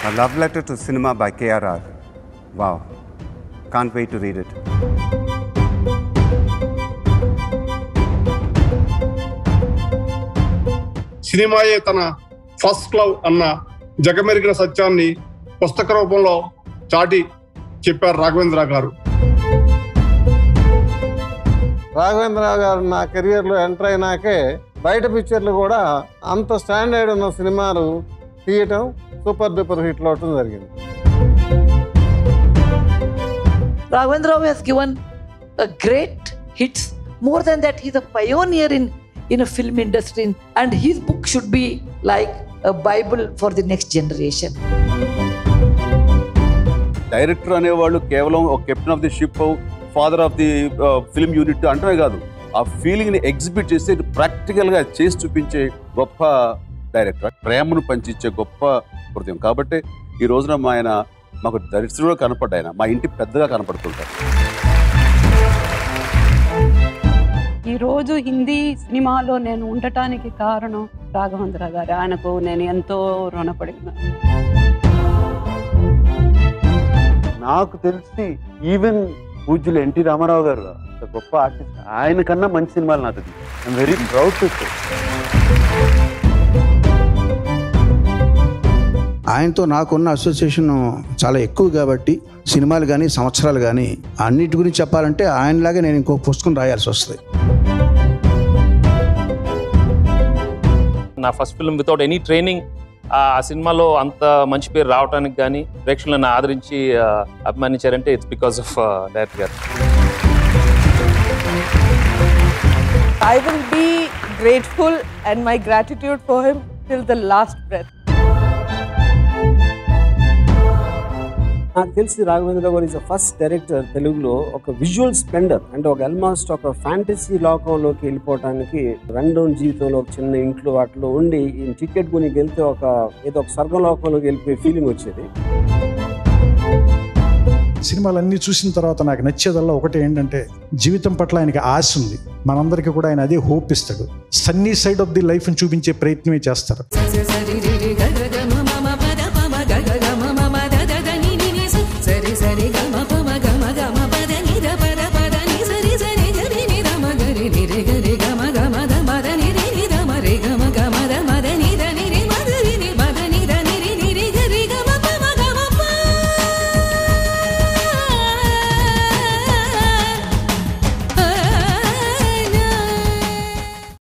A love letter to cinema by KRR. Wow. Can't wait to read it. సినిమాయే తన first love అన్న జగమెరిగిన సత్యాన్ని పుస్తక రూపంలో చాటి చెప్పారు రాఘవేంద్ర గారు రాఘవేంద్రరావు గారు నా కెరియర్లో ఎంటర్ అయినాకే బయట పిక్చర్లు కూడా అంత స్టాండర్డ్ ఉన్న సినిమాలు తీయటం సూపర్ డూపర్ హిట్లు అవటం జరిగింది Raghavendra Rao has given a great hits. More than that, he's a pioneer in, in a film industry, and his book should be like a Bible for the next generation. Director అనేవాళ్ళు కేవలం ఒక captain of the ship father of the film unit అంటమే కాదు ఆ feeling ని exhibit చేసి practical గా చేసి చూపించే గొప్ప డైరెక్టర్ ప్రేమను పంచించే గొప్ప హృదయం కాబట్టి ఈ రోజున మా ఆయన మాకు దరిద్రుడు కనపడ్డ ఆయన మా ఇంటి పెద్దగా కనపడుతుంటారు ఈ రోజు హిందీ సినిమాలో నేను ఉండటానికి కారణం రాఘవేంద్ర గారు ఆయనకు నేను ఎంతో రుణపడి ఉన్నాను నాకు తెలిసి ఈవెన్ పూజ్యులు ఎన్టీ రామారావు గారు అంత గొప్ప ఆర్టిస్ట్ ఆయన కన్నా మంచి సినిమాలు నాకు I'm very proud to say ఆయనతో నాకున్న అసోసియేషన్ చాలా ఎక్కువ కాబట్టి సినిమాలు కానీ సంవత్సరాలు కానీ అన్నిటి గురించి చెప్పాలంటే ఆయనలాగే నేను ఇంకో పుస్తకం రాయాల్సి వస్తుంది నా first film without any training ఆ సినిమాలో అంత మంచి పేరు రావడానికి కానీ ప్రేక్షకులను ఆదరించి ఆ, అభిమానించారంటే ఇట్స్ బికాస్ ఆఫ్ డైరెక్టర్ గారు I will be grateful and my gratitude for him till the last breath. నాకు తెలిసి రాఘవేంద్ర గారు ఇస్ ద ఫస్ట్ డైరెక్టర్ తెలుగులో ఒక విజువల్ స్ప్లెండర్ అంటే ఒక ఆల్మోస్ట్ ఒక ఫ్యాంటసీ లోకంలోకి వెళ్ళిపోవటానికి రన్డౌన్ జీవితంలో ఒక చిన్న ఇంట్లో వాటిలో ఉండి ఈ టికెట్ కొని వెళ్తే ఒక ఏదో ఒక స్వర్గలోకంలోకి వెళ్ళిపోయే ఫీలింగ్ వచ్చేది సినిమాలన్నీ చూసిన తర్వాత నాకు నచ్చేదల్లా ఒకటి ఏంటంటే జీవితం పట్ల ఆయనకి ఆశ ఉంది మనందరికీ కూడా ఆయన అదే హోప్ ఇస్తాడు సన్నీ సైడ్ ఆఫ్ ది లైఫ్ని చూపించే ప్రయత్నమే చేస్తారు సరి